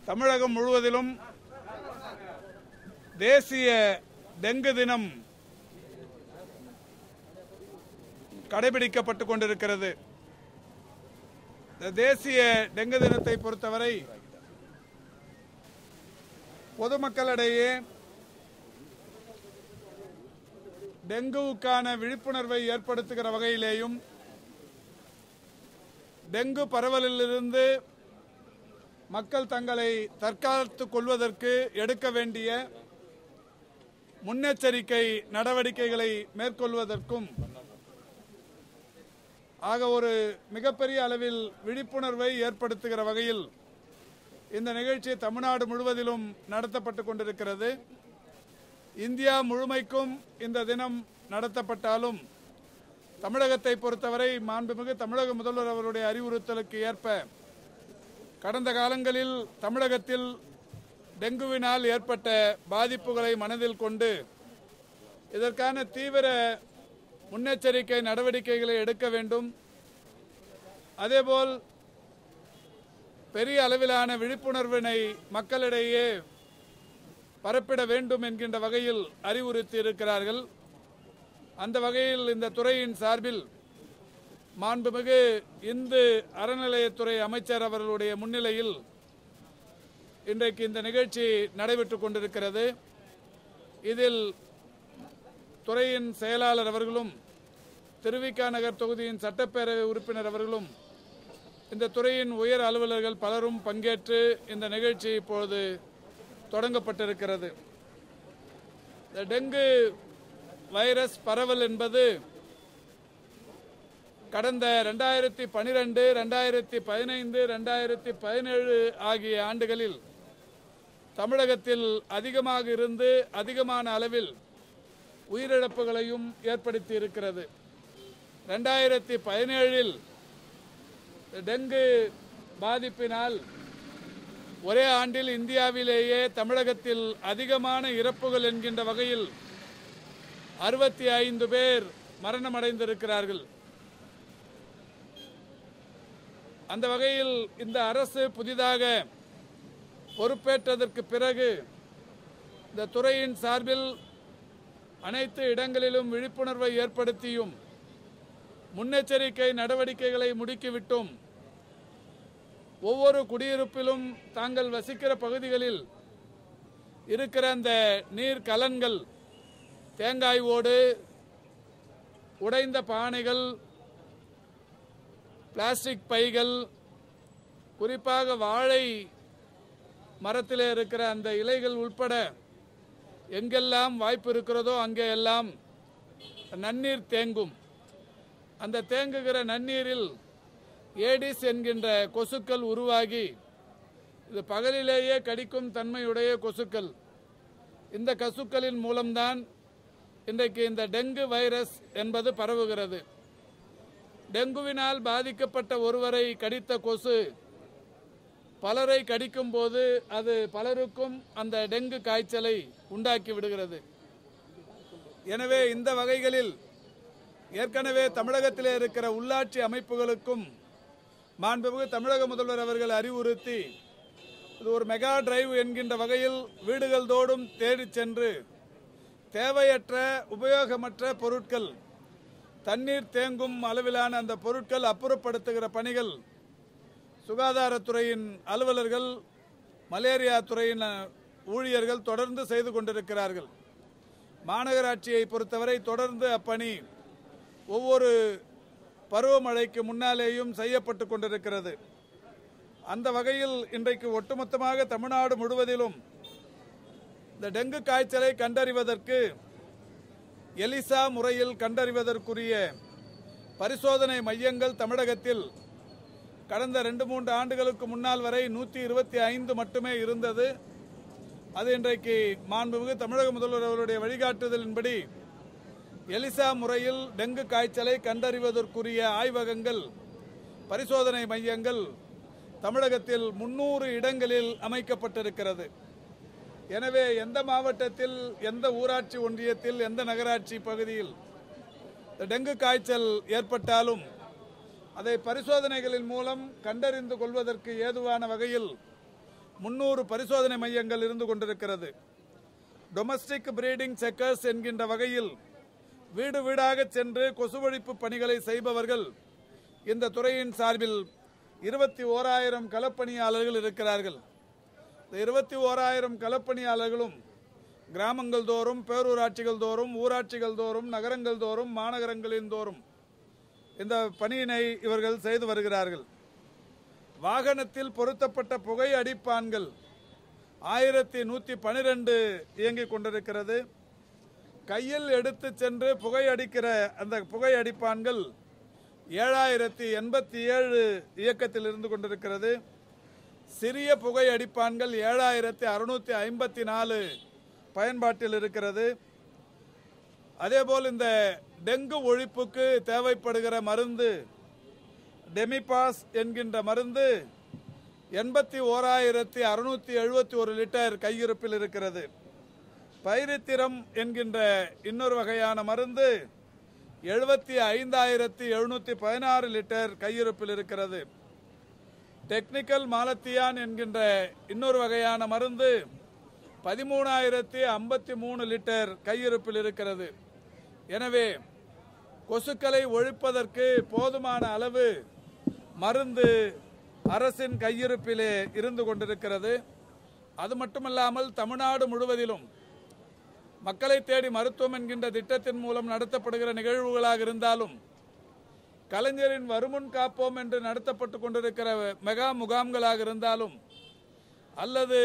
தமிழகம் முழுவதிலும் தேசிய டெங்கு தினம் கடைபிடிக்கப்பட்டுக் கொண்டிருக்கிறது இந்த தேசிய டெங்கு தினத்தை பொறுத்தவரை பொதுமக்களிடையே டெங்குவுக்கான விழிப்புணர்வை ஏற்படுத்துகிற வகையிலேயும் டெங்கு பரவலிலிருந்து மக்கள் தங்களை தற்காத்துக் கொள்வதற்கு எடுக்க வேண்டிய முன்னெச்சரிக்கை நடவடிக்கைகளை மேற்கொள்வதற்கும் ஆக ஒரு மிகப்பெரிய அளவில் விழிப்புணர்வை ஏற்படுத்துகிற வகையில் இந்த நிகழ்ச்சி தமிழ்நாடு முழுவதிலும் நடத்தப்பட்டு கொண்டிருக்கிறது இந்தியா முழுமைக்கும் இந்த தினம் நடத்தப்பட்டாலும் தமிழகத்தை பொறுத்தவரை மாண்புமிகு தமிழக முதல்வர் அவருடைய அறிவுறுத்தலுக்கு ஏற்ப கடந்த காலங்களில் தமிழகத்தில் டெங்குவினால் ஏற்பட்ட பாதிப்புகளை மனதில் கொண்டு இதற்கான தீவிர முன்னெச்சரிக்கை நடவடிக்கைகளை எடுக்க வேண்டும் அதேபோல் பெரிய அளவிலான விழிப்புணர்வினை மக்களிடையே பரப்பிட வேண்டும் என்கின்ற வகையில் அறிவுறுத்தி இருக்கிறார்கள் அந்த வகையில் இந்த துறையின் சார்பில் மாண்புமிகு இந்து அறநிலையத்துறை அமைச்சர் அவர்களுடைய முன்னிலையில் இன்றைக்கு இந்த நிகழ்ச்சி நடைபெற்றுக் கொண்டிருக்கிறது இதில் துறையின் செயலாளர் அவர்களும் திருவிக நகர் தொகுதியின் சட்டப்பேரவை உறுப்பினர் அவர்களும் இந்த துறையின் உயர் அலுவலர்கள் பலரும் பங்கேற்று இந்த நிகழ்ச்சி இப்பொழுது தொடங்கப்பட்டிருக்கிறது இந்த டெங்கு வைரஸ் பரவல் என்பது கடந்த ரெண்டாயிரத்தி பனிரெண்டு ரெண்டாயிரத்தி பதினைந்து ரெண்டாயிரத்தி பதினேழு ஆகிய ஆண்டுகளில் தமிழகத்தில் அதிகமாக இருந்து அதிகமான அளவில் உயிரிழப்புகளையும் ஏற்படுத்தி இருக்கிறது ரெண்டாயிரத்தி பதினேழில் டெங்கு பாதிப்பினால் ஒரே ஆண்டில் இந்தியாவிலேயே தமிழகத்தில் அதிகமான இறப்புகள் என்கின்ற வகையில் அறுபத்தி ஐந்து பேர் மரணமடைந்திருக்கிறார்கள் அந்த வகையில் இந்த அரசு புதிதாக பொறுப்பேற்றதற்கு பிறகு இந்த துறையின் சார்பில் அனைத்து இடங்களிலும் விழிப்புணர்வை ஏற்படுத்தியும் முன்னெச்சரிக்கை நடவடிக்கைகளை முடுக்கிவிட்டும் ஒவ்வொரு குடியிருப்பிலும் தாங்கள் வசிக்கிற பகுதிகளில் இருக்கிற அந்த நீர் கலன்கள் தேங்காய் ஓடு உடைந்த பானைகள் பிளாஸ்டிக் பைகள் குறிப்பாக வாழை மரத்தில் இருக்கிற அந்த இலைகள் உட்பட எங்கெல்லாம் வாய்ப்பு இருக்கிறதோ அங்கே எல்லாம் நன்னீர் தேங்கும் அந்த தேங்குகிற நன்னீரில் ஏடிஸ் என்கின்ற கொசுக்கள் உருவாகி இது பகலிலேயே கடிக்கும் தன்மையுடைய கொசுக்கள் இந்த கொசுக்களின் மூலம்தான் இன்றைக்கு இந்த டெங்கு வைரஸ் என்பது பரவுகிறது டெங்குவினால் பாதிக்கப்பட்ட ஒருவரை கடித்த கொசு பலரை கடிக்கும் போது அது பலருக்கும் அந்த டெங்கு காய்ச்சலை உண்டாக்கி விடுகிறது எனவே இந்த வகைகளில் ஏற்கனவே தமிழகத்திலே இருக்கிற உள்ளாட்சி அமைப்புகளுக்கும் மாண்புமிகு தமிழக முதல்வர் அவர்கள் அறிவுறுத்தி இது ஒரு மெகா டிரைவ் என்கின்ற வகையில் வீடுகள் தோறும் தேடிச் சென்று தேவையற்ற உபயோகமற்ற பொருட்கள் தண்ணீர் தேங்கும் அளவிலான அந்த பொருட்கள் அப்புறப்படுத்துகிற பணிகள் சுகாதாரத்துறையின் அலுவலர்கள் மலேரியா துறையின் ஊழியர்கள் தொடர்ந்து செய்து கொண்டிருக்கிறார்கள் மாநகராட்சியை பொறுத்தவரை தொடர்ந்து அப்பணி ஒவ்வொரு பருவமழைக்கு முன்னாலேயும் செய்யப்பட்டு கொண்டிருக்கிறது அந்த வகையில் இன்றைக்கு ஒட்டுமொத்தமாக தமிழ்நாடு முழுவதிலும் இந்த டெங்கு காய்ச்சலை கண்டறிவதற்கு எலிசா முறையில் கண்டறிவதற்குரிய பரிசோதனை மையங்கள் தமிழகத்தில் கடந்த ரெண்டு மூன்று ஆண்டுகளுக்கு முன்னால் வரை நூற்றி இருபத்தி ஐந்து மட்டுமே இருந்தது அது இன்றைக்கு மாண்புமிகு தமிழக முதல்வர் அவருடைய வழிகாட்டுதலின்படி எலிசா முறையில் டெங்கு காய்ச்சலை கண்டறிவதற்குரிய ஆய்வகங்கள் பரிசோதனை மையங்கள் தமிழகத்தில் முன்னூறு இடங்களில் அமைக்கப்பட்டிருக்கிறது எனவே எந்த மாவட்டத்தில் எந்த ஊராட்சி ஒன்றியத்தில் எந்த நகராட்சி பகுதியில் இந்த டெங்கு காய்ச்சல் ஏற்பட்டாலும் அதை பரிசோதனைகளின் மூலம் கண்டறிந்து கொள்வதற்கு ஏதுவான வகையில் முன்னூறு பரிசோதனை மையங்கள் இருந்து கொண்டிருக்கிறது டொமஸ்டிக் பிரீடிங் செக்கர்ஸ் என்கின்ற வகையில் வீடு வீடாக சென்று கொசுவழிப்பு பணிகளை செய்பவர்கள் இந்த துறையின் சார்பில் இருபத்தி ஓராயிரம் களப்பணியாளர்கள் இருக்கிறார்கள் இந்த இருபத்தி ஓராயிரம் களப்பணியாளர்களும் கிராமங்கள் தோறும் பேரூராட்சிகள் தோறும் ஊராட்சிகள் தோறும் நகரங்கள் தோறும் மாநகரங்களின் தோறும் இந்த பணியினை இவர்கள் செய்து வருகிறார்கள் வாகனத்தில் பொருத்தப்பட்ட புகை அடிப்பான்கள் ஆயிரத்தி நூற்றி பனிரெண்டு இயங்கிக் கொண்டிருக்கிறது கையில் எடுத்து சென்று புகை அடிக்கிற அந்த புகை அடிப்பான்கள் ஏழாயிரத்தி எண்பத்தி ஏழு இயக்கத்தில் இருந்து கொண்டிருக்கிறது சிறிய புகை அடிப்பான்கள் ஏழாயிரத்தி அறுநூத்தி ஐம்பத்தி நாலு பயன்பாட்டில் இருக்கிறது அதேபோல் இந்த டெங்கு ஒழிப்புக்கு தேவைப்படுகிற மருந்து டெமிபாஸ் என்கின்ற மருந்து எண்பத்தி ஓராயிரத்தி அறுநூத்தி எழுபத்தி ஒரு லிட்டர் கையிருப்பில் இருக்கிறது பைரித்திரம் என்கின்ற இன்னொரு வகையான மருந்து எழுபத்தி ஐந்தாயிரத்தி எழுநூத்தி பதினாறு லிட்டர் கையிருப்பில் இருக்கிறது டெக்னிக்கல் மாலத்தியான் என்கின்ற இன்னொரு வகையான மருந்து பதிமூணாயிரத்தி ஐம்பத்தி மூணு லிட்டர் கையிருப்பில் இருக்கிறது எனவே கொசுக்களை ஒழிப்பதற்கு போதுமான அளவு மருந்து அரசின் கையிருப்பிலே இருந்து கொண்டிருக்கிறது அது மட்டுமல்லாமல் தமிழ்நாடு முழுவதிலும் மக்களை தேடி மருத்துவம் என்கின்ற திட்டத்தின் மூலம் நடத்தப்படுகிற நிகழ்வுகளாக இருந்தாலும் கலைஞரின் வருமுன் காப்போம் என்று நடத்தப்பட்டு கொண்டிருக்கிற மெகா முகாம்களாக இருந்தாலும் அல்லது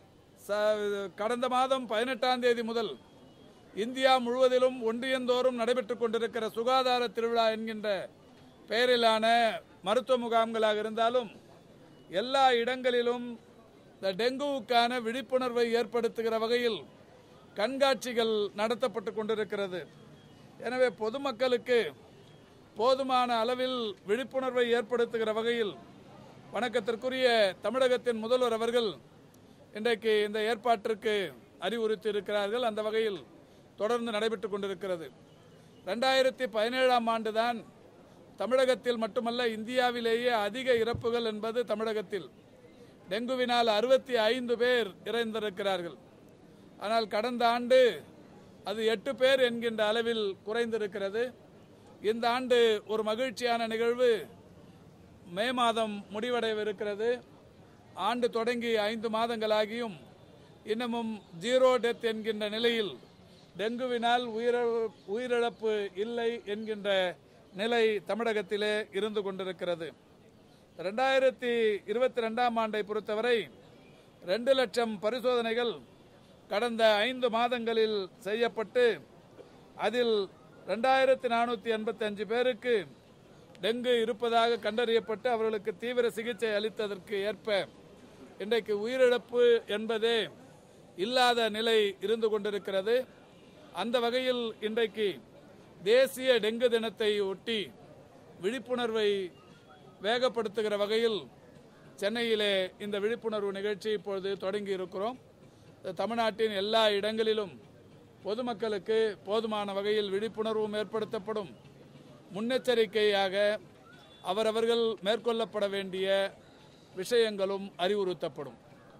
ச- கடந்த மாதம் பதினெட்டாம் தேதி முதல் இந்தியா முழுவதிலும் ஒன்றியந்தோறும் நடைபெற்றுக் கொண்டிருக்கிற சுகாதார திருவிழா என்கின்ற பெயரிலான மருத்துவ முகாம்களாக இருந்தாலும் எல்லா இடங்களிலும் இந்த டெங்குவுக்கான விழிப்புணர்வை ஏற்படுத்துகிற வகையில் கண்காட்சிகள் நடத்தப்பட்டு கொண்டிருக்கிறது எனவே பொதுமக்களுக்கு போதுமான அளவில் விழிப்புணர்வை ஏற்படுத்துகிற வகையில் வணக்கத்திற்குரிய தமிழகத்தின் முதல்வர் அவர்கள் இன்றைக்கு இந்த ஏற்பாட்டிற்கு அறிவுறுத்தி இருக்கிறார்கள் அந்த வகையில் தொடர்ந்து நடைபெற்றுக் கொண்டிருக்கிறது ரெண்டாயிரத்தி பதினேழாம் ஆண்டுதான் தமிழகத்தில் மட்டுமல்ல இந்தியாவிலேயே அதிக இறப்புகள் என்பது தமிழகத்தில் டெங்குவினால் அறுபத்தி ஐந்து பேர் இறந்திருக்கிறார்கள் ஆனால் கடந்த ஆண்டு அது எட்டு பேர் என்கின்ற அளவில் குறைந்திருக்கிறது இந்த ஆண்டு ஒரு மகிழ்ச்சியான நிகழ்வு மே மாதம் முடிவடையவிருக்கிறது ஆண்டு தொடங்கி ஐந்து மாதங்களாகியும் இன்னமும் ஜீரோ டெத் என்கின்ற நிலையில் டெங்குவினால் உயிரிழ உயிரிழப்பு இல்லை என்கின்ற நிலை தமிழகத்திலே இருந்து கொண்டிருக்கிறது ரெண்டாயிரத்தி இருபத்தி ரெண்டாம் ஆண்டை பொறுத்தவரை ரெண்டு லட்சம் பரிசோதனைகள் கடந்த ஐந்து மாதங்களில் செய்யப்பட்டு அதில் ரெண்டாயிரத்தி நானூற்றி எண்பத்தி அஞ்சு பேருக்கு டெங்கு இருப்பதாக கண்டறியப்பட்டு அவர்களுக்கு தீவிர சிகிச்சை அளித்ததற்கு ஏற்ப இன்றைக்கு உயிரிழப்பு என்பதே இல்லாத நிலை இருந்து கொண்டிருக்கிறது அந்த வகையில் இன்றைக்கு தேசிய டெங்கு தினத்தை ஒட்டி விழிப்புணர்வை வேகப்படுத்துகிற வகையில் சென்னையிலே இந்த விழிப்புணர்வு நிகழ்ச்சி இப்பொழுது தொடங்கி இருக்கிறோம் தமிழ்நாட்டின் எல்லா இடங்களிலும் பொதுமக்களுக்கு போதுமான வகையில் விழிப்புணர்வும் ஏற்படுத்தப்படும் முன்னெச்சரிக்கையாக அவரவர்கள் மேற்கொள்ளப்பட வேண்டிய விஷயங்களும் அறிவுறுத்தப்படும்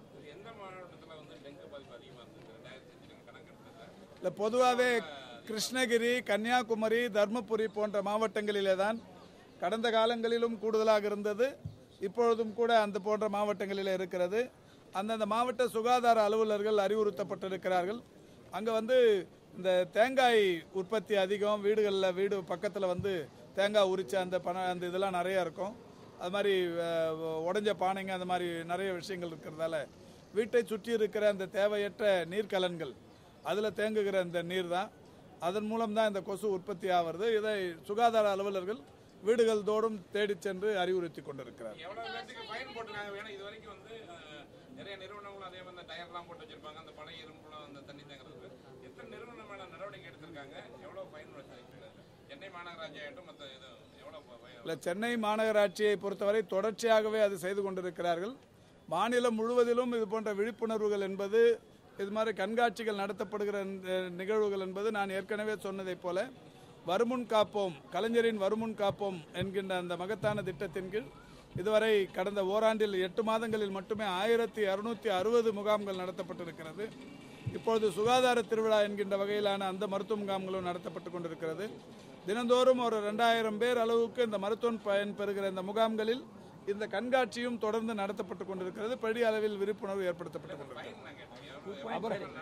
இல்லை பொதுவாகவே கிருஷ்ணகிரி கன்னியாகுமரி தர்மபுரி போன்ற மாவட்டங்களிலே தான் கடந்த காலங்களிலும் கூடுதலாக இருந்தது இப்பொழுதும் கூட அந்த போன்ற மாவட்டங்களிலே இருக்கிறது அந்தந்த மாவட்ட சுகாதார அலுவலர்கள் அறிவுறுத்தப்பட்டிருக்கிறார்கள் அங்கே வந்து இந்த தேங்காய் உற்பத்தி அதிகம் வீடுகளில் வீடு பக்கத்தில் வந்து தேங்காய் உரிச்ச அந்த பண அந்த இதெல்லாம் நிறைய இருக்கும் அது மாதிரி அஹ், உடைஞ்ச பானைங்க அந்த மாதிரி நிறைய விஷயங்கள் இருக்கிறதால வீட்டை சுற்றி இருக்கிற அந்த தேவையற்ற நீர்க்கலன்கள் அதில் தேங்குகிற இந்த நீர் தான் அதன் மூலம் தான் இந்த கொசு உற்பத்தி ஆகிறது இதை சுகாதார அலுவலர்கள் வீடுகள் தோறும் தேடிச் சென்று அறிவுறுத்தி கொண்டிருக்கிறார் எவ்வளவு பேருக்கு ஃபைன் போட்டிருக்காங்க ஏன்னா இது வரைக்கும் வந்து அஹ், நிறைய நிறுவனங்களும் அதே மாதிரி இந்த டயர்லாம் போட்டு வச்சிருப்பாங்க அந்த பழைய இரும்புலாம் அந்த தண்ணி தேங்குறதுக்கு எத்தனை நிறுவனம் மேல நடவடிக்கை எடுத்திருக்காங்க எவ்வளவு ஃபைன் வச்சிருக்காங்க சென்னை மாநகராட்சி ஆகட்டும் மற்ற இது எவ்வளவு ஃபைன் இல்லை சென்னை மாநகராட்சியை பொறுத்தவரை தொடர்ச்சியாகவே அது செய்து கொண்டிருக்கிறார்கள் மாநிலம் முழுவதிலும் இது போன்ற விழிப்புணர்வுகள் என்பது இது மாதிரி கண்காட்சிகள் நடத்தப்படுகிற அஹ், நிகழ்வுகள் என்பது நான் ஏற்கனவே சொன்னதைப் போல வருமுன் காப்போம் கலைஞரின் வருமுன் காப்போம் என்கின்ற அந்த மகத்தான திட்டத்தின் கீழ் இதுவரை கடந்த ஓராண்டில் எட்டு மாதங்களில் மட்டுமே ஆயிரத்தி அறுநூத்தி அறுபது முகாம்கள் நடத்தப்பட்டிருக்கிறது இப்பொழுது சுகாதார திருவிழா என்கின்ற வகையிலான அந்த மருத்துவ முகாம்களும் நடத்தப்பட்டு கொண்டிருக்கிறது தினந்தோறும் ஒரு ரெண்டாயிரம் பேர் அளவுக்கு இந்த மருத்துவம் பயன் பெறுகிற இந்த முகாம்களில் இந்த கண்காட்சியும் தொடர்ந்து நடத்தப்பட்டு கொண்டிருக்கிறது பெரிய அளவில் விழிப்புணர்வு ஏற்படுத்தப்பட்டு கொண்டிருக்கிறது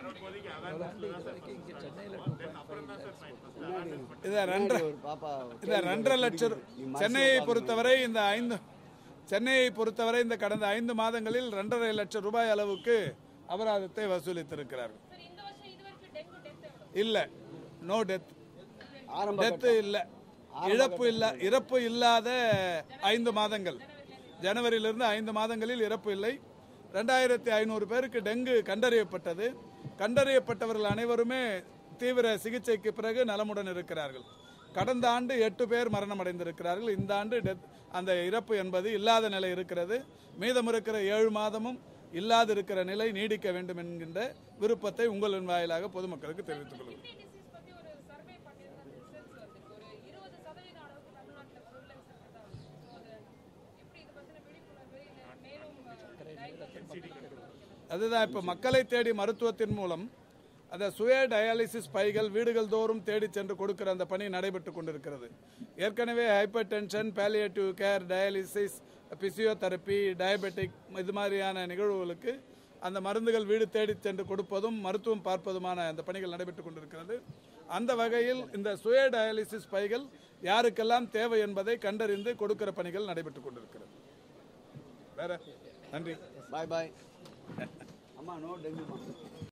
இதை ரெண்டரை ஒரு பாப்பா இந்த ரெண்டரை லட்சம் ரூ- சென்னையை பொறுத்தவரை இந்த ஐந்து சென்னையை பொறுத்தவரை இந்த கடந்த ஐந்து மாதங்களில் ரெண்டரை லட்சம் ரூபாய் அளவுக்கு அபராதத்தை வசூலித்திருக்கிறார்கள் சார் இந்த வருஷம் இது வரைக்கும் டெங்கு டெத் எவ்வளவு இல்ல நோ டெத் ஆரம்ப டெத் இல்ல இழப்பு இல்ல இறப்பு இல்லாத ஐந்து மாதங்கள் ஜனவரியிலிருந்து ஐந்து மாதங்களில் இறப்பு இல்லை ரெண்டாயிரத்தி ஐநூறு பேருக்கு டெங்கு கண்டறியப்பட்டது கண்டறியப்பட்டவர்கள் அனைவருமே தீவிர சிகிச்சைக்கு பிறகு நலமுடன் இருக்கிறார்கள் கடந்த ஆண்டு எட்டு பேர் மரணம் அடைந்திருக்கிறார்கள் இந்த ஆண்டு டெத் அந்த இறப்பு என்பது இல்லாத நிலை இருக்கிறது மீதம் இருக்கிற ஏழு மாதமும் இல்லாது இருக்கிற நிலை நீடிக்க வேண்டும் என்கின்ற விருப்பத்தை உங்களின் வாயிலாக பொதுமக்களுக்கு தெரிவித்துக் கொள்கிறேன் கிட்னி டிசீஸ் பத்தி ஒரு சர்வே பண்ணியிருந்த ரிசல்ட்ஸ் வருது ஒரு இருபது சதவீதம் அளவுக்கு தமிழ்நாட்டில் ப்ரிவலன்ஸ் இருக்கிறதா வருது ஸோ அது எப்படி இது பற்றின விழிப்புணர்வு இல்லை மேலும் diagnosis அதுதான் இப்போ மக்களை தேடி மருத்துவத்தின் மூலம் அந்த சுய டயாலிசிஸ் பைகள் வீடுகள் தோறும் தேடி சென்று கொடுக்கிற அந்த பணி நடைபெற்று கொண்டிருக்கிறது ஏற்கனவே hypertension palliative care dialysis physiotherapy diabetic இது மாதிரியான நிகழ்வுகளுக்கு அந்த மருந்துகள் வீடு தேடி சென்று கொடுப்பதும் மருத்துவம் பார்ப்பதுமான அந்த பணிகள் நடைபெற்று கொண்டிருக்கிறது அந்த வகையில் இந்த சுய டயாலிசிஸ் பைகள் யாருக்கெல்லாம் தேவை என்பதை கண்டறிந்து கொடுக்கிற பணிகள் நடைபெற்று கொண்டிருக்கிறது வேற நன்றி பாய் பாய் அம்மா நோ டெங்குமா